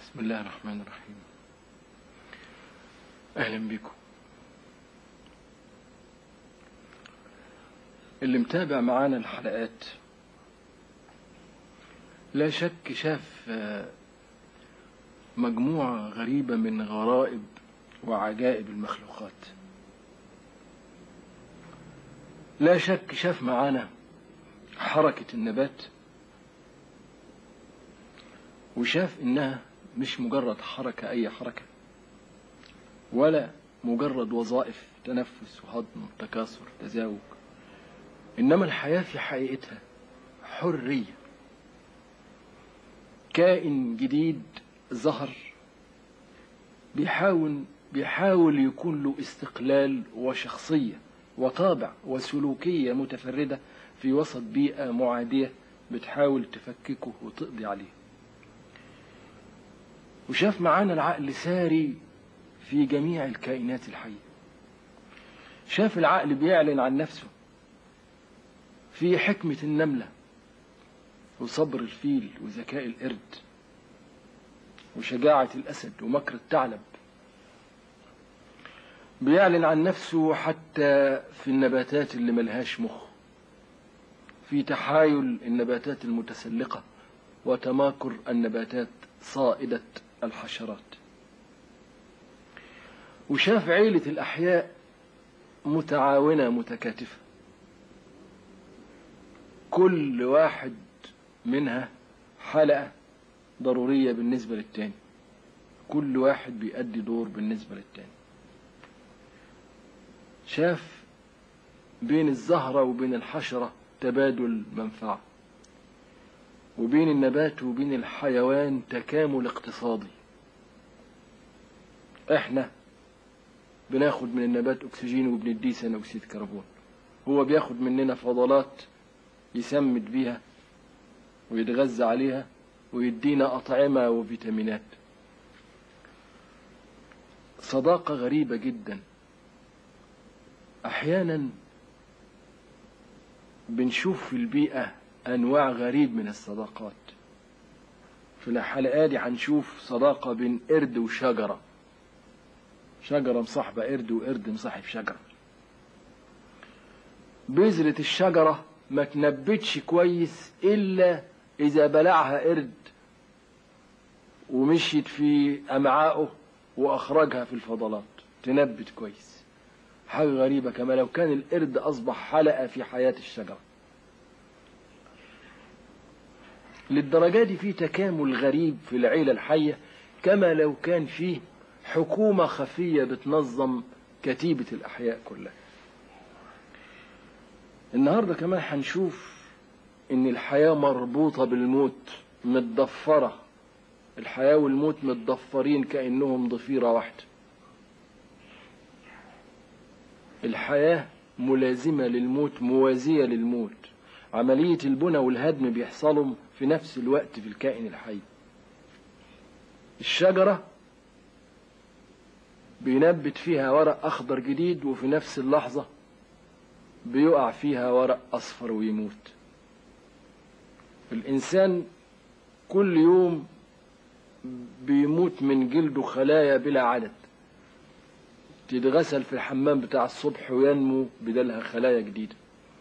بسم الله الرحمن الرحيم أهلا بكم اللي متابع معانا الحلقات لا شك شاف آه، مجموعة غريبة من غرائب وعجائب المخلوقات لا شك شاف معانا حركة النبات وشاف إنها مش مجرد حركة أي حركة ولا مجرد وظائف تنفس وهضم وتكاثر تزاوج إنما الحياة في حقيقتها حرية كائن جديد ظهر بيحاول بيحاول يكون له استقلال وشخصية وطابع وسلوكية متفردة في وسط بيئة معادية بتحاول تفككه وتقضي عليه وشاف معانا العقل ساري في جميع الكائنات الحية شاف العقل بيعلن عن نفسه في حكمة النملة وصبر الفيل وذكاء القرد وشجاعة الأسد ومكر الثعلب بيعلن عن نفسه حتى في النباتات اللي ملهاش مخ في تحايل النباتات المتسلقة وتماكر النباتات صائدة الحشرات وشاف عيلة الأحياء متعاونة متكاتفة كل واحد منها حلقة ضرورية بالنسبة للتاني كل واحد بيأدي دور بالنسبة للتاني شاف بين الزهرة وبين الحشرة تبادل منفعة وبين النبات وبين الحيوان تكامل اقتصادي احنا بناخد من النبات اكسجين وبنديه ثاني اكسيد كربون هو بياخد مننا فضلات يسمد بيها ويتغذى عليها ويدينا أطعمة وفيتامينات صداقة غريبة جدا أحيانا بنشوف في البيئة أنواع غريب من الصداقات في الحلقة دي هنشوف صداقة بين قرد وشجرة شجرة مصاحبة قرد وقرد مصاحب شجرة بذرة الشجرة ما تنبتش كويس إلا إذا بلعها قرد ومشيت في أمعائه وأخرجها في الفضلات تنبت كويس حاجة غريبة كما لو كان القرد أصبح حلقة في حياة الشجرة للدرجة دي في تكامل غريب في العيلة الحية كما لو كان فيه حكومة خفية بتنظم كتيبة الأحياء كلها النهاردة كمان هنشوف إن الحياة مربوطة بالموت متضفرة الحياة والموت متضفرين كأنهم ضفيرة واحدة الحياة ملازمة للموت موازية للموت عملية البنى والهدم بيحصلوا في نفس الوقت في الكائن الحي الشجرة بينبت فيها ورق أخضر جديد وفي نفس اللحظة بيقع فيها ورق أصفر ويموت الإنسان كل يوم بيموت من جلده خلايا بلا عدد تتغسل في الحمام بتاع الصبح وينمو بدلها خلايا جديدة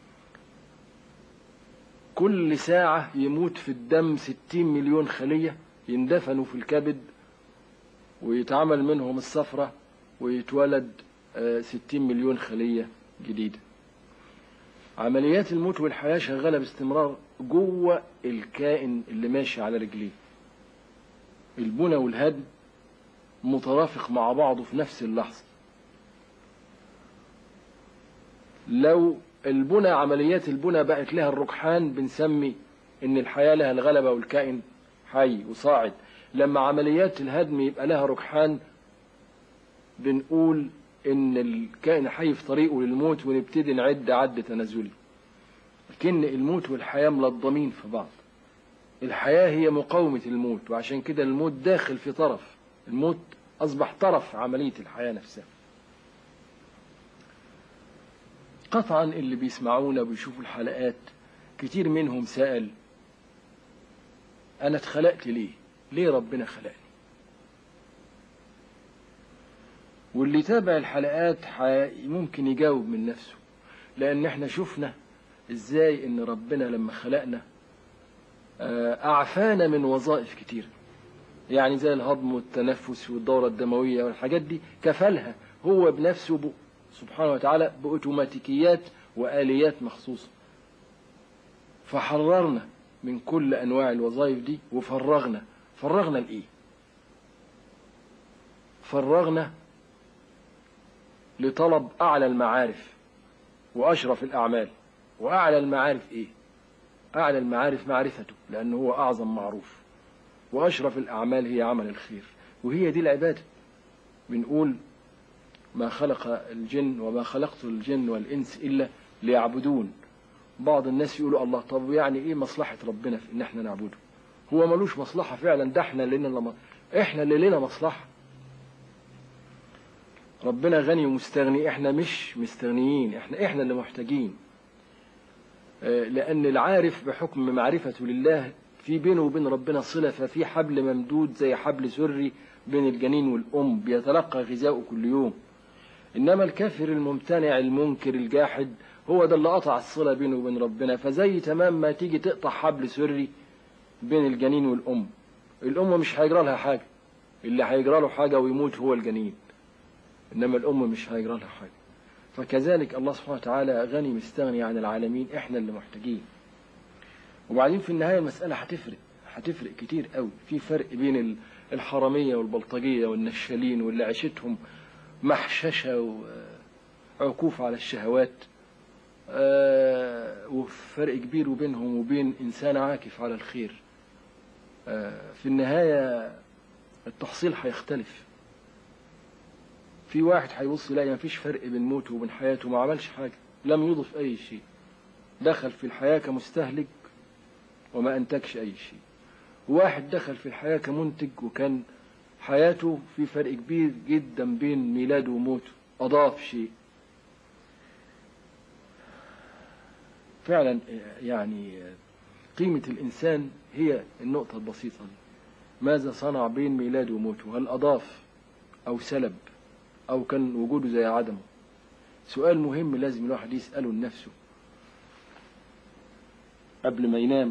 كل ساعة يموت في الدم ستين مليون خلية يندفنوا في الكبد ويتعمل منهم الصفرة ويتولد ستين مليون خلية جديدة عمليات الموت والحياة شغالة باستمرار جوه الكائن اللي ماشي على رجليه البنى والهدم مترافق مع بعضه في نفس اللحظة لو البنى عمليات البنى بقت لها الركحان بنسمي ان الحياة لها الغلبة والكائن حي وصاعد لما عمليات الهدم يبقى لها ركحان بنقول ان الكائن حي في طريقه للموت ونبتدي نعد عد تنازلي لكن الموت والحياة ملضمين في بعض الحياة هي مقاومة الموت وعشان كده الموت داخل في طرف الموت أصبح طرف عملية الحياة نفسها قطعا اللي بيسمعونا وبيشوفوا الحلقات كتير منهم سأل أنا اتخلقت ليه ليه ربنا خلقني واللي تابع الحلقات ممكن يجاوب من نفسه لأن احنا شفنا ازاي ان ربنا لما خلقنا أعفانا من وظائف كتير يعني زي الهضم والتنفس والدورة الدموية والحاجات دي كفلها هو بنفسه سبحانه وتعالى بأوتوماتيكيات وآليات مخصوصة فحررنا من كل أنواع الوظائف دي وفرغنا فرغنا لإيه فرغنا لطلب أعلى المعارف وأشرف الأعمال وأعلى المعارف إيه أعلى المعارف معرفته لأنه هو أعظم معروف وأشرف الأعمال هي عمل الخير وهي دي العبادة بنقول ما خلق الجن وما خلقت الجن والإنس إلا ليعبدون بعض الناس يقولوا الله طب يعني إيه مصلحة ربنا في إن إحنا نعبده هو ملوش مصلحة فعلا ده إحنا اللي لنا إحنا اللي لنا مصلحة ربنا غني ومستغني إحنا مش مستغنيين إحنا إحنا اللي محتاجين لأن العارف بحكم معرفته لله في بينه وبين ربنا صلة ففي حبل ممدود زي حبل سري بين الجنين والأم بيتلقى غذاؤه كل يوم إنما الكافر الممتنع المنكر الجاحد هو ده اللي قطع الصلة بينه وبين ربنا فزي تمام ما تيجي تقطع حبل سري بين الجنين والأم الأم مش هيجرى لها حاجة اللي هيجرى له حاجة ويموت هو الجنين إنما الأم مش هيجرى لها حاجة فكذلك الله سبحانه وتعالى غني مستغني عن العالمين احنا اللي محتاجين وبعدين في النهاية المسألة هتفرق هتفرق كتير قوي في فرق بين الحرامية والبلطجية والنشالين واللي عيشتهم محششة وعكوف على الشهوات وفرق كبير بينهم وبين إنسان عاكف على الخير في النهاية التحصيل هيختلف في واحد هيبص يلاقي مفيش فرق بين موته وبين حياته ما عملش حاجة لم يضف أي شيء دخل في الحياة كمستهلك وما أنتجش أي شيء واحد دخل في الحياة كمنتج وكان حياته في فرق كبير جدا بين ميلاده وموته أضاف شيء فعلا يعني قيمة الإنسان هي النقطة البسيطة دي ماذا صنع بين ميلاده وموته هل أضاف أو سلب أو كان وجوده زي عدمه سؤال مهم لازم الواحد يسأله لنفسه قبل ما ينام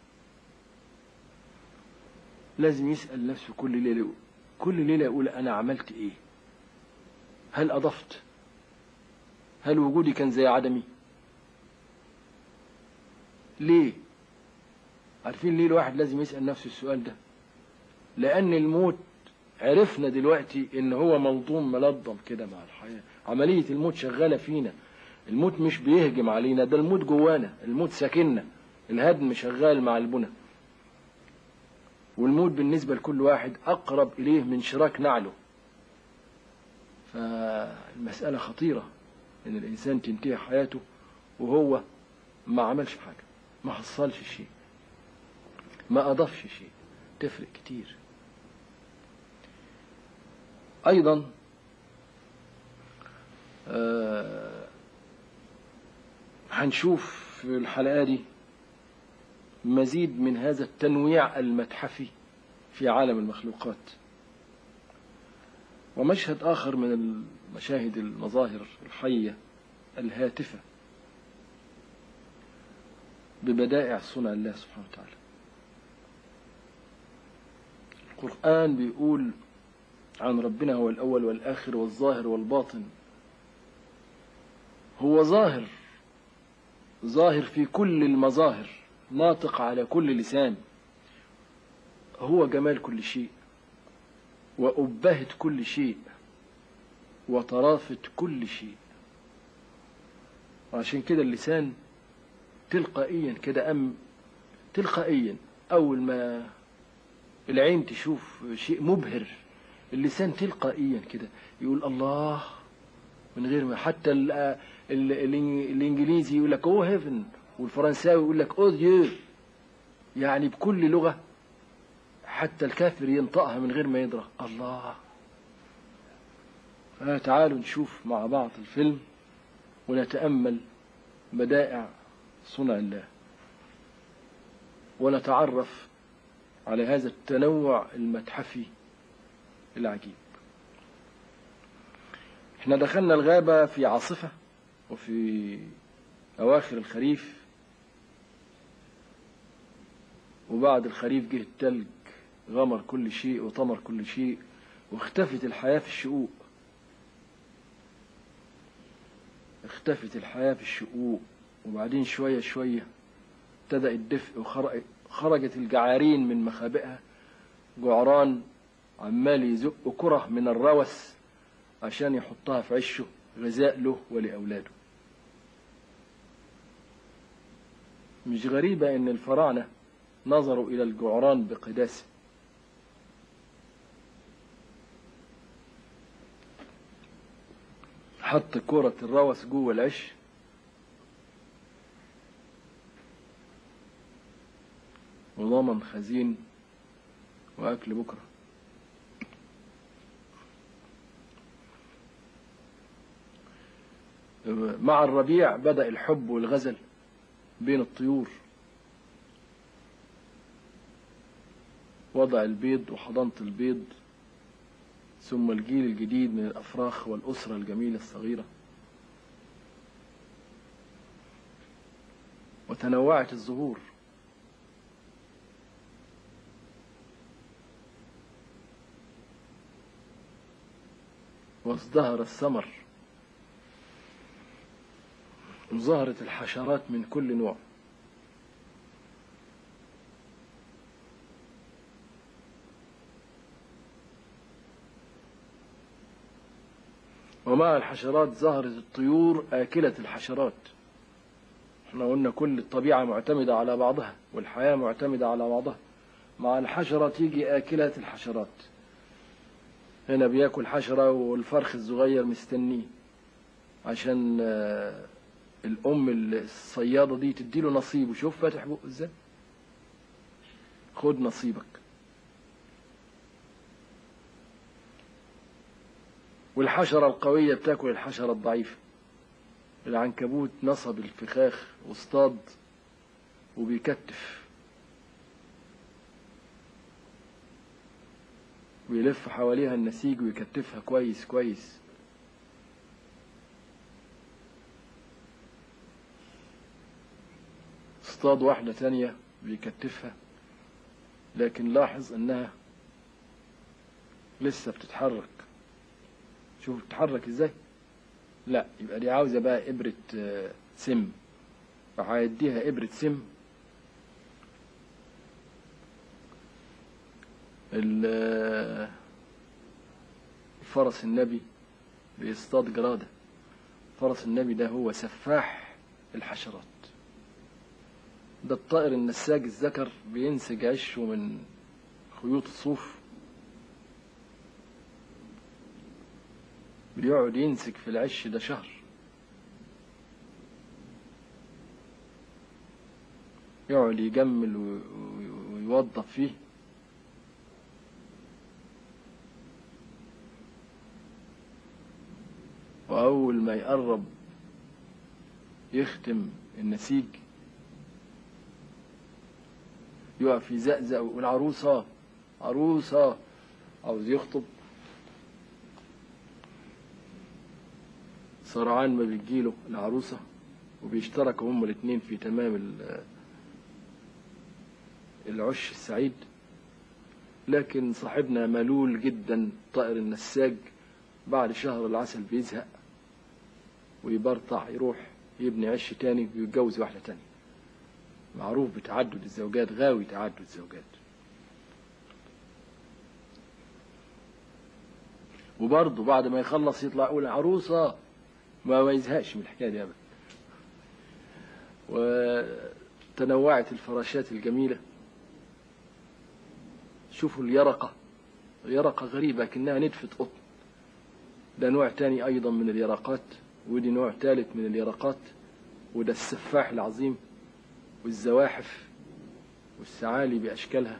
لازم يسأل نفسه كل ليلة كل ليلة يقول أنا عملت إيه هل أضفت هل وجودي كان زي عدمي ليه عارفين ليه الواحد لازم يسأل نفسه السؤال ده لأن الموت عرفنا دلوقتي ان هو منظوم ملضم كده مع الحياة عملية الموت شغالة فينا الموت مش بيهجم علينا ده الموت جوانا الموت ساكننا الهدم شغال مع البنى والموت بالنسبة لكل واحد أقرب إليه من شراك نعله فالمسألة خطيرة إن الإنسان تنتهي حياته وهو ما عملش حاجة ما حصلش شيء ما أضافش شيء تفرق كتير أيضا آه هنشوف في الحلقة دي مزيد من هذا التنويع المتحفي في عالم المخلوقات ومشهد آخر من المشاهد المظاهر الحية الهاتفة ببدائع صنع الله سبحانه وتعالى القرآن بيقول عن ربنا هو الأول والآخر والظاهر والباطن هو ظاهر ظاهر في كل المظاهر ناطق على كل لسان هو جمال كل شيء وأبهة كل شيء وطرافة كل شيء وعشان كده اللسان تلقائيا كده أم تلقائيا أول ما العين تشوف شيء مبهر اللسان تلقائيا كده يقول الله من غير ما حتى ال ال الانجليزي يقول لك او هيفن والفرنساوي يقول لك او ديو يعني بكل لغه حتى الكافر ينطقها من غير ما يدرى الله فتعالوا نشوف مع بعض الفيلم ونتامل بدائع صنع الله ونتعرف على هذا التنوع المتحفي العجيب احنا دخلنا الغابة في عاصفة وفي أواخر الخريف وبعد الخريف جه التلج غمر كل شيء وطمر كل شيء واختفت الحياة في الشقوق اختفت الحياة في الشقوق وبعدين شوية شوية ابتدأ الدفء وخرجت الجعارين من مخابئها جعران عمال يزق كرة من الروس عشان يحطها في عشه غذاء له ولأولاده مش غريبة إن الفراعنة نظروا إلى الجعران بقداسة حط كرة الروس جوه العش وضمن خزين وأكل بكرة مع الربيع بدأ الحب والغزل بين الطيور وضع البيض وحضانة البيض ثم الجيل الجديد من الأفراخ والأسرة الجميلة الصغيرة وتنوعت الزهور وازدهر الثمر وظهرت الحشرات من كل نوع ومع الحشرات ظهرت الطيور آكلة الحشرات احنا قلنا كل الطبيعة معتمدة على بعضها والحياة معتمدة على بعضها مع الحشرة تيجي آكلة الحشرات هنا بياكل حشرة والفرخ الصغير مستنيه عشان الأم الصيادة دي تديله نصيبه شوف فاتح بقه ازاي خد نصيبك والحشرة القوية بتاكل الحشرة الضعيفة العنكبوت نصب الفخاخ واصطاد وبيكتف ويلف حواليها النسيج ويكتفها كويس كويس اصطاد واحدة تانية بيكتفها لكن لاحظ انها لسه بتتحرك شوف بتتحرك ازاي لا يبقى دي عاوزة بقى ابرة سم فهيديها ابرة سم فرس النبي بيصطاد جرادة فرس النبي ده هو سفاح الحشرات ده الطائر النساج الذكر بينسج عشه من خيوط الصوف بيقعد ينسج في العش ده شهر يقعد يجمل ويوظف فيه وأول ما يقرب يختم النسيج يقف يزقزق ويقول عروسة عروسة عاوز يخطب سرعان ما بيجيله العروسة وبيشتركوا هما الاتنين في تمام العش السعيد لكن صاحبنا ملول جدا طائر النساج بعد شهر العسل بيزهق ويبرطع يروح يبني عش تاني ويتجوز واحدة تانية معروف بتعدد الزوجات غاوي تعدد الزوجات وبرضه بعد ما يخلص يطلع يقول عروسة ما ما يزهقش من الحكاية دي أبدا وتنوعت الفراشات الجميلة شوفوا اليرقة يرقة غريبة كأنها نتفة قطن ده نوع تاني أيضا من اليرقات ودي نوع ثالث من اليرقات وده السفاح العظيم والزواحف والسعالي بأشكالها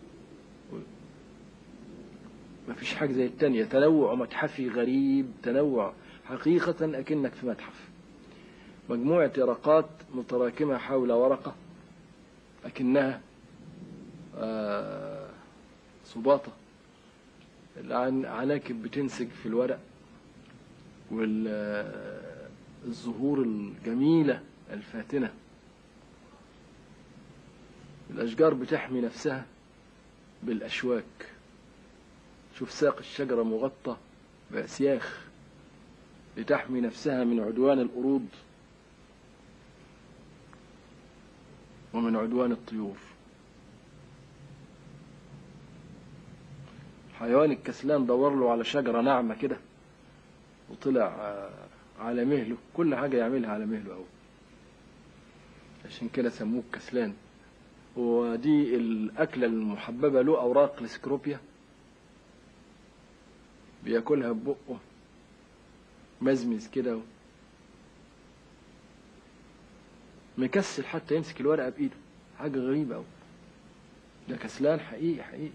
ما فيش حاجة زي التانية تنوع متحفي غريب تنوع حقيقة أكنك في متحف مجموعة يرقات متراكمة حول ورقة أكنها آه صباطة العناكب بتنسج في الورق والزهور الجميلة الفاتنة الأشجار بتحمي نفسها بالأشواك شوف ساق الشجرة مغطى بأسياخ لتحمي نفسها من عدوان القرود ومن عدوان الطيور حيوان الكسلان دور له على شجرة ناعمة كده وطلع آه، على مهله كل حاجة يعملها على مهله أوي عشان كده سموه كسلان ودي الأكلة المحببة له أوراق السكروبيا بياكلها ببقه مزمز كده مكسل حتى يمسك الورقة بإيده حاجة غريبة أوي ده كسلان حقيقي حقيقي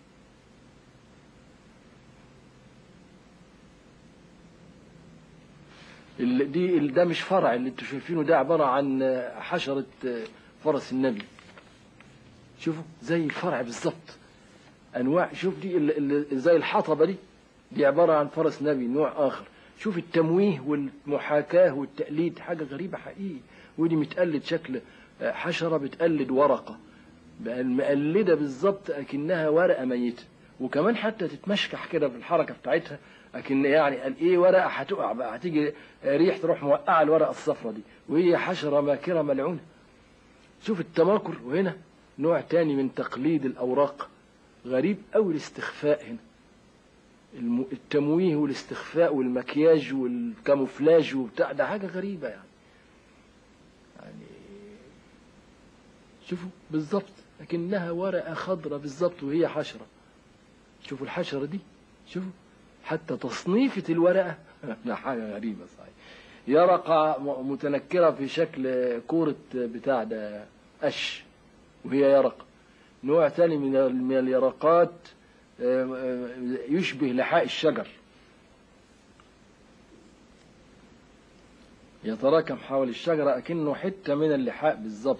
ال- دي ال- ده مش فرع اللي انتوا شايفينه ده عبارة عن حشرة فرس النبي شوفوا زي الفرع بالظبط انواع شوف دي ال- ال- زي الحطبة دي دي عبارة عن فرس نبي نوع آخر شوف التمويه والمحاكاة والتقليد حاجة غريبة حقيقي ودي متقلد شكل حشرة بتقلد ورقة بقى المقلدة بالظبط أكنها ورقة ميتة وكمان حتى تتمشكح كده في الحركة بتاعتها أكن يعني قال إيه ورقة هتقع بقى هتيجي ريح تروح موقعة الورقة الصفرة دي وهي حشرة ماكرة ملعونة شوف التماكر وهنا نوع تاني من تقليد الأوراق غريب أوي الاستخفاء هنا الم- التمويه والاستخفاء والمكياج والكاموفلاج وبتاع ده حاجة غريبة يعني يعني شوفوا بالظبط لكنها ورقة خضراء بالظبط وهي حشرة شوفوا الحشرة دي شوفوا حتى تصنيفة الورقة ده حاجة غريبة صحيح يرقة م- متنكرة في شكل كورة بتاع ده قش وهي يرقة نوع ثاني من ال- من اليرقات آه، آه، يشبه لحاء الشجر يتراكم حول الشجرة أكنه حتة من اللحاء بالظبط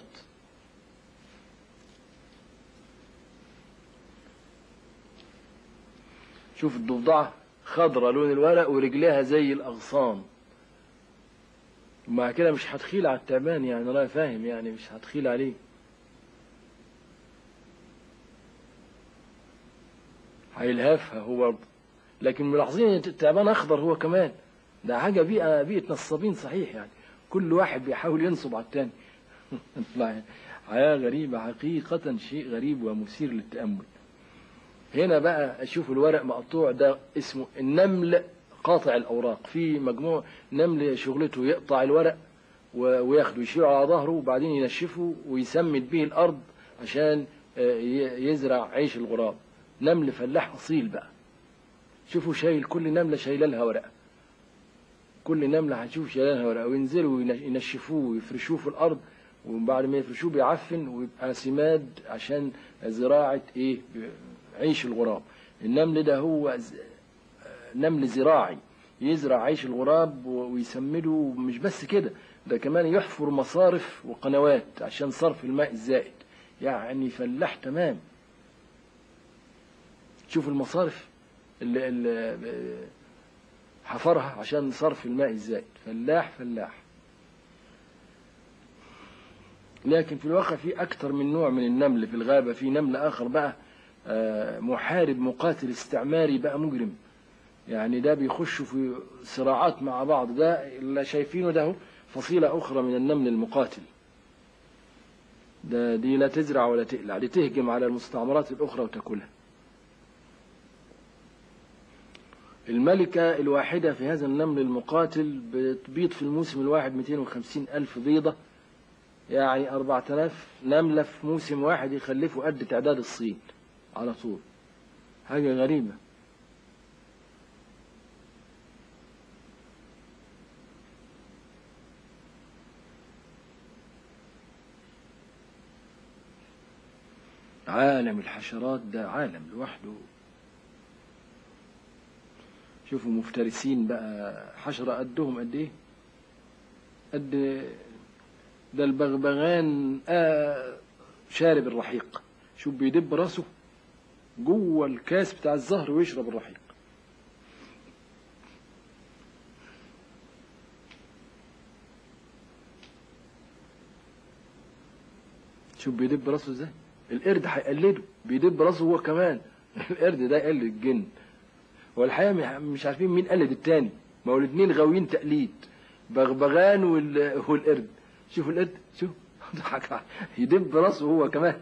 شوف الضفدعة خضرة لون الورق ورجليها زي الأغصان مع كده مش هتخيل على التعبان يعني أنا فاهم يعني مش هتخيل عليه هيلهفها هو برضه لكن ملاحظين ان التعبان اخضر هو كمان ده حاجه بيئه بيئه نصابين صحيح يعني كل واحد بيحاول ينصب على التاني لا، حياه غريبه حقيقه شيء غريب ومثير للتامل هنا بقى اشوف الورق مقطوع ده اسمه النمل قاطع الاوراق في مجموع نمل شغلته يقطع الورق و- وياخده يشيله على ظهره وبعدين ينشفه ويسمد به الارض عشان آه، ي- يزرع عيش الغراب نمل فلاح اصيل بقى شوفوا شايل كل نمله شايله لها ورقه كل نمله هتشوف شايله لها ورقه وينزلوا وين- ينشفوه ويفرشوه في الارض وبعد ما يفرشوه بيعفن ويبقى سماد عشان زراعه ايه عيش الغراب النمل ده هو ز- نمل زراعي يزرع عيش الغراب و- ويسمده مش بس كده ده كمان يحفر مصارف وقنوات عشان صرف الماء الزائد يعني فلاح تمام شوف المصارف اللي, اللي حفرها عشان صرف الماء الزائد فلاح فلاح لكن في الواقع في أكثر من نوع من النمل في الغابة في نمل آخر بقى آه، محارب مقاتل استعماري بقى مجرم يعني ده بيخشوا في صراعات مع بعض ده اللي شايفينه ده هو فصيلة أخرى من النمل المقاتل ده دي لا تزرع ولا تقلع دي تهجم على المستعمرات الأخرى وتاكلها الملكة الواحدة في هذا النمل المقاتل بتبيض في الموسم الواحد 250 ألف بيضة يعني 4000 نملة في موسم واحد يخلفوا قد تعداد الصين على طول حاجة غريبة عالم الحشرات ده عالم لوحده شوفوا مفترسين بقى حشرة قدهم قد ايه قد ده البغبغان آه شارب الرحيق شوف بيدب راسه جوه الكاس بتاع الزهر ويشرب الرحيق شوف بيدب راسه ازاي القرد هيقلده بيدب راسه هو كمان القرد ده يقلد الجن والحقيقه مش عارفين مين قلد التاني ما هو الاثنين غاويين تقليد بغبغان وال... والقرد شوفوا القرد شوف ضحك يدب راسه هو كمان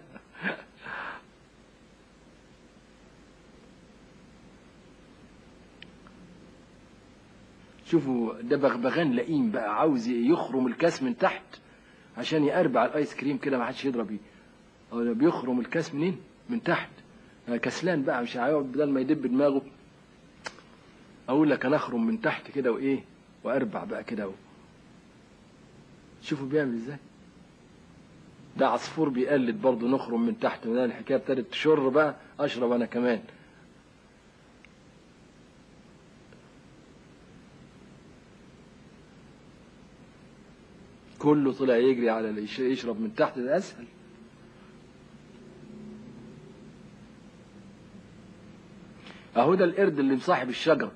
شوفوا ده بغبغان لئيم بقى عاوز يخرم الكاس من تحت عشان يقربع الايس كريم كده ما حدش يضرب بيه هو بيخرم الكاس منين من تحت كسلان بقى مش هيقعد بدل ما يدب دماغه اقول لك انا اخرم من تحت كده وايه واربع بقى كده و... شوفوا بيعمل ازاي ده عصفور بيقلد برضه نخرم من تحت من الحكايه ابتدت تشر بقى اشرب انا كمان كله طلع يجري على اللي يشرب من تحت ده اسهل اهو ده القرد اللي مصاحب الشجره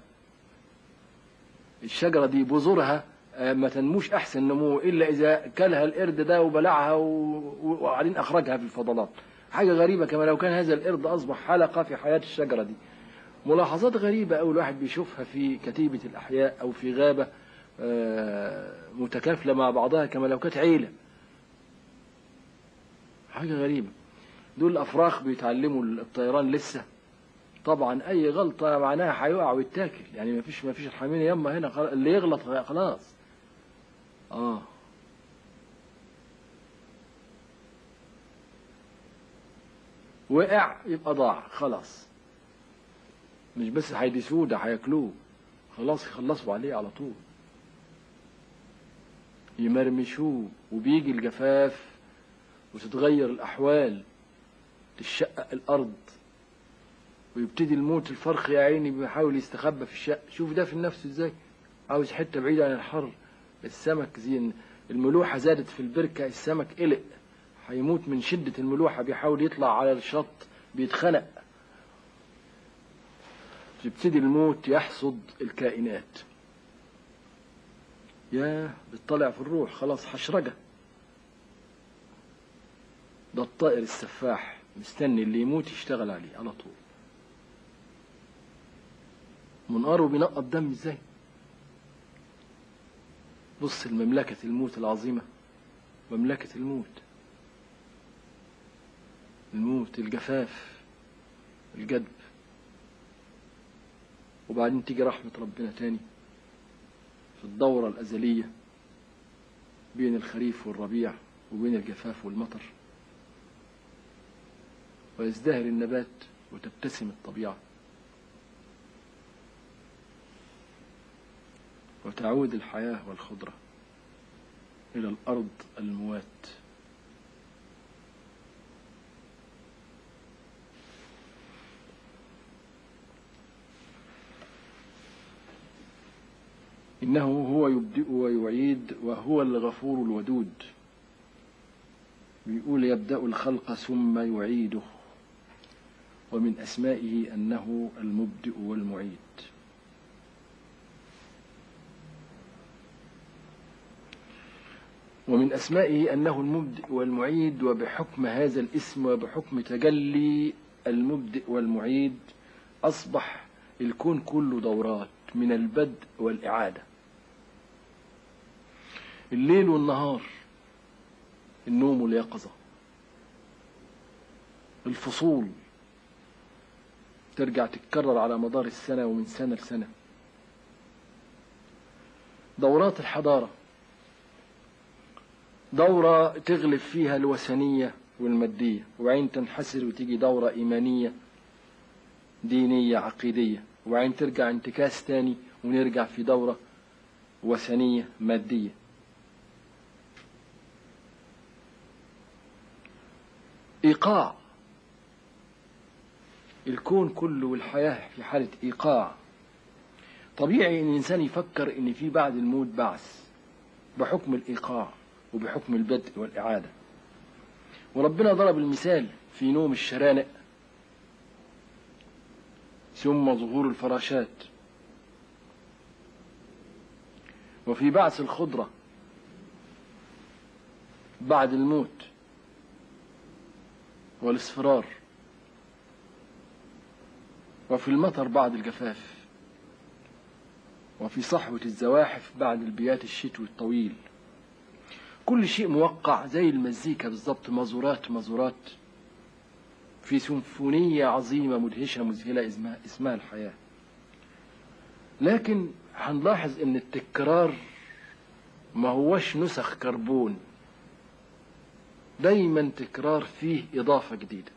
الشجره دي بذورها ما تنموش احسن نمو الا اذا كلها القرد ده وبلعها وبعدين اخرجها في الفضلات حاجه غريبه كما لو كان هذا القرد اصبح حلقه في حياه الشجره دي ملاحظات غريبه أوي الواحد بيشوفها في كتيبه الاحياء او في غابه متكافله مع بعضها كما لو كانت عيله حاجه غريبه دول الافراخ بيتعلموا الطيران لسه طبعا اي غلطه معناها هيقع ويتاكل يعني ما فيش ما فيش الحمينه يما هنا اللي يغلط خلاص اه وقع يبقى ضاع خلاص مش بس هيدسوه ده هياكلوه خلاص يخلصوا عليه على طول يمرمشوه وبيجي الجفاف وتتغير الأحوال تشقق الأرض ويبتدي الموت الفرخ يا عيني بيحاول يستخبى في الشق شوف ده في النفس ازاي عاوز حتة بعيدة عن الحر السمك زين الملوحة زادت في البركة السمك قلق هيموت من شدة الملوحة بيحاول يطلع على الشط بيتخنق يبتدي الموت يحصد الكائنات يا بتطلع في الروح خلاص حشرجة ده الطائر السفاح مستني اللي يموت يشتغل عليه على طول منقاره بينقط دم ازاي بص المملكة الموت العظيمة مملكة الموت الموت الجفاف الجدب وبعدين تيجي رحمة ربنا تاني في الدورة الأزلية بين الخريف والربيع وبين الجفاف والمطر ويزدهر النبات وتبتسم الطبيعة وتعود الحياة والخضرة إلى الأرض الموات إنه هو يبدئ ويعيد وهو الغفور الودود بيقول يبدأ الخلق ثم يعيده ومن أسمائه أنه المبدئ والمعيد ومن أسمائه أنه المبدئ والمعيد وبحكم هذا الاسم وبحكم تجلي المبدئ والمعيد أصبح الكون كله دورات من البدء والإعادة الليل والنهار النوم واليقظة الفصول ترجع تتكرر على مدار السنة ومن سنة لسنة دورات الحضارة دورة تغلب فيها الوثنية والمادية وبعدين تنحسر وتيجي دورة إيمانية دينية عقيدية وبعدين ترجع انتكاس تاني ونرجع في دورة وثنية مادية إيقاع الكون كله والحياة في حالة إيقاع طبيعي إن الإنسان يفكر إن في بعد الموت بعث بحكم الإيقاع وبحكم البدء والإعادة وربنا ضرب المثال في نوم الشرانق ثم ظهور الفراشات وفي بعث الخضرة بعد الموت والاصفرار وفي المطر بعد الجفاف وفي صحوة الزواحف بعد البيات الشتوي الطويل كل شيء موقع زي المزيكا بالظبط مزورات مزورات في سيمفونية عظيمة مدهشة مذهلة اسمها, اسمها الحياة لكن هنلاحظ ان التكرار ما هوش نسخ كربون دايما تكرار فيه إضافة جديدة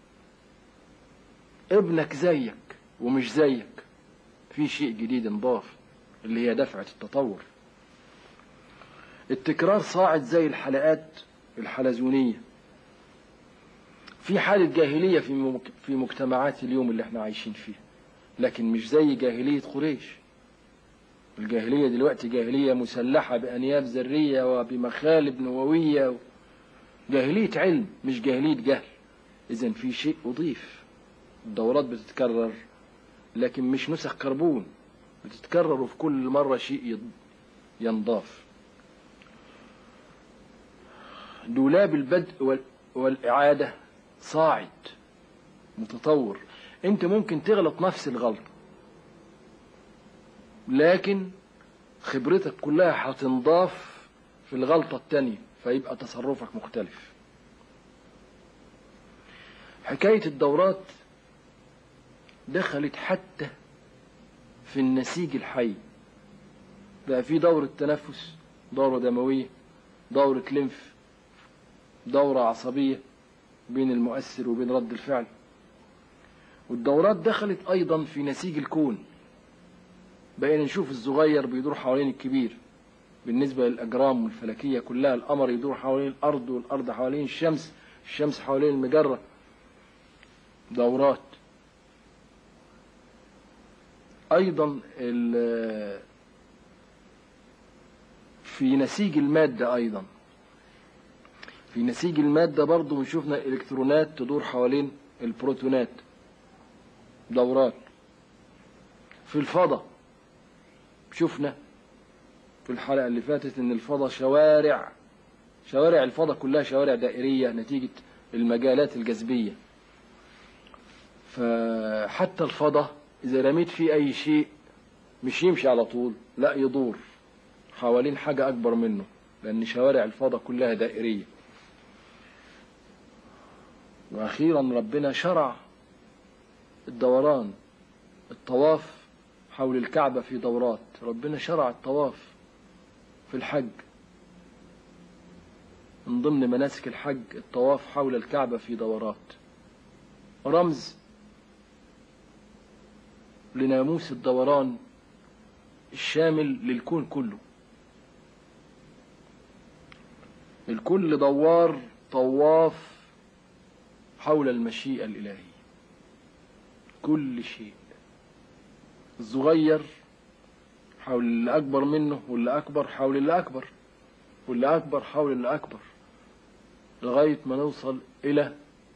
ابنك زيك ومش زيك في شيء جديد انضاف اللي هي دفعة التطور التكرار صاعد زي الحلقات الحلزونية في حالة جاهلية في في مجتمعات اليوم اللي احنا عايشين فيها لكن مش زي جاهلية قريش الجاهلية دلوقتي جاهلية مسلحة بأنياب ذرية وبمخالب نووية جاهلية علم مش جاهلية جهل إذا في شيء أضيف الدورات بتتكرر لكن مش نسخ كربون بتتكرر في كل مرة شيء ينضاف دولاب البدء والإعادة صاعد متطور انت ممكن تغلط نفس الغلطة لكن خبرتك كلها هتنضاف في الغلطة التانية فيبقى تصرفك مختلف حكاية الدورات دخلت حتى في النسيج الحي بقى في دورة تنفس دورة دموية دورة لمف دورة عصبية بين المؤثر وبين رد الفعل والدورات دخلت أيضا في نسيج الكون بقينا نشوف الصغير بيدور حوالين الكبير بالنسبة للأجرام والفلكية كلها القمر يدور حوالين الأرض والأرض حوالين الشمس الشمس حوالين المجرة دورات أيضا في نسيج المادة أيضا في نسيج المادة برضو شفنا الإلكترونات تدور حوالين البروتونات دورات في الفضاء شفنا في الحلقة اللي فاتت ان الفضاء شوارع شوارع الفضاء كلها شوارع دائرية نتيجة المجالات الجاذبية فحتى الفضاء إذا رميت فيه أي شيء مش يمشي على طول لا يدور حوالين حاجة أكبر منه لأن شوارع الفضاء كلها دائرية وأخيرا ربنا شرع الدوران الطواف حول الكعبة في دورات ربنا شرع الطواف في الحج من ضمن مناسك الحج الطواف حول الكعبة في دورات رمز لناموس الدوران الشامل للكون كله الكل دوار طواف حول المشيئة الإلهية كل شيء الصغير حول اللي أكبر منه واللي أكبر حول اللي أكبر واللي أكبر حول اللي أكبر لغاية ما نوصل إلى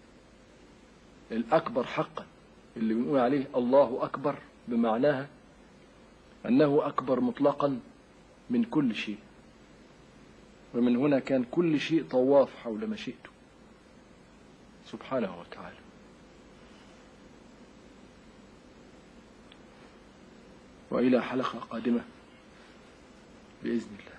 الأكبر حقا اللي بنقول عليه الله أكبر بمعناها أنه أكبر مطلقا من كل شيء ومن هنا كان كل شيء طواف حول مشيئته سبحانه وتعالى وإلى حلقة قادمة بإذن الله